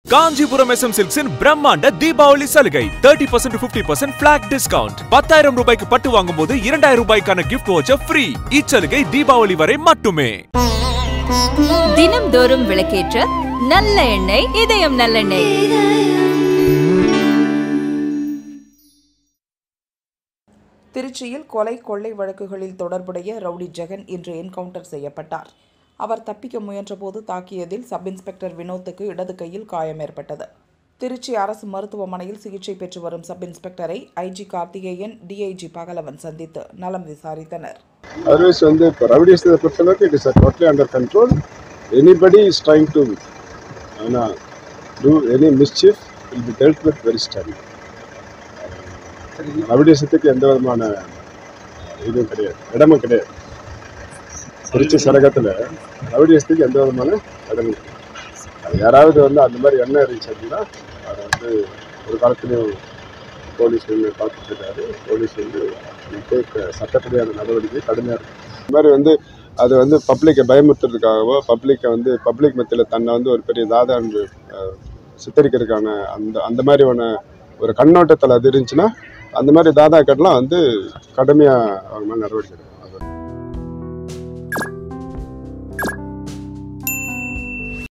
Kanchipuram SM சில்க்ஸின் பிரம்மாண்ட தீபாவளி சலுகை thirty percent fifty percent flat discount பத்தாயிரம் ரூபாய்க்கு பட்டு வாங்கும் போது இரண்டாயிரம் ரூபாய்க்கான கிஃப்ட் வவுச்சர் ஃப்ரீ இச்சலுகை தீபாவளி வரை மட்டுமே தினம்தோறும் விளக்கேற்ற நல்ல எண்ணெய் இதயம் நல்லெண்ணெய் திருச்சியில் கொலை கொள்ளை வழக்குகளில் தொடர்புடைய ரவுடி ஜெகன் இன்று என்கவுண்டர் செய்யப்பட்டார் அவர் தப்பிக்க முயன்றபோது தாக்கியதில் சப் இன்ஸ்பெக்டர் வினோத்துக்கு இடது கையில் காயம் ஏற்பட்டது திருச்சி அரசு மருத்துவமனையில் சிகிச்சை பெற்று வரும் சப் இன்ஸ்பெக்டரை ஐஜி கார்த்திகேயன் டிஐஜி பகலவன் சந்தித்து நலம் விசாரித்தனர் அதர்வைஸ் வந்து இப்போ ரவுடிஸை பொறுத்தளவுக்கு it is totally under control anybody is trying to ஆனால் do any mischief will be dealt with very steady ரவுடிசத்துக்கு எந்த விதமான இதுவும் கிடையாது இடமும் கிடையாது திருச்சி சரகத்தில் ரவுடிசத்துக்கு எந்த விதமான இடமும் கிடையாது அது யாராவது வந்து அந்த மாதிரி எண்ணம் இருந்துச்சு அப்படின்னா அதை வந்து ஒரு காலத்துலேயும் போலீஸ் வந்து பார்த்துட்டு இருக்காரு போலீஸ் வந்து டேக் சட்டப்படியான நடவடிக்கை கடுமையாக இருக்கும் இந்த மாதிரி வந்து அது வந்து பப்ளிக்கை பயமுறுத்துறதுக்காகவோ பப்ளிக்கை வந்து பப்ளிக் மத்தியில் தன்னை வந்து ஒரு பெரிய தாதா என்று அஹ், சித்தரிக்கிறதுக்கான அந்த அந்த மாதிரியான ஒரு கண்ணோட்டத்தில் அது இருந்துச்சுன்னா அந்த மாதிரி தாதாக்கள்லாம் வந்து கடுமையாக அவங்க மேலே நடவடிக்கை எடுக்கணும்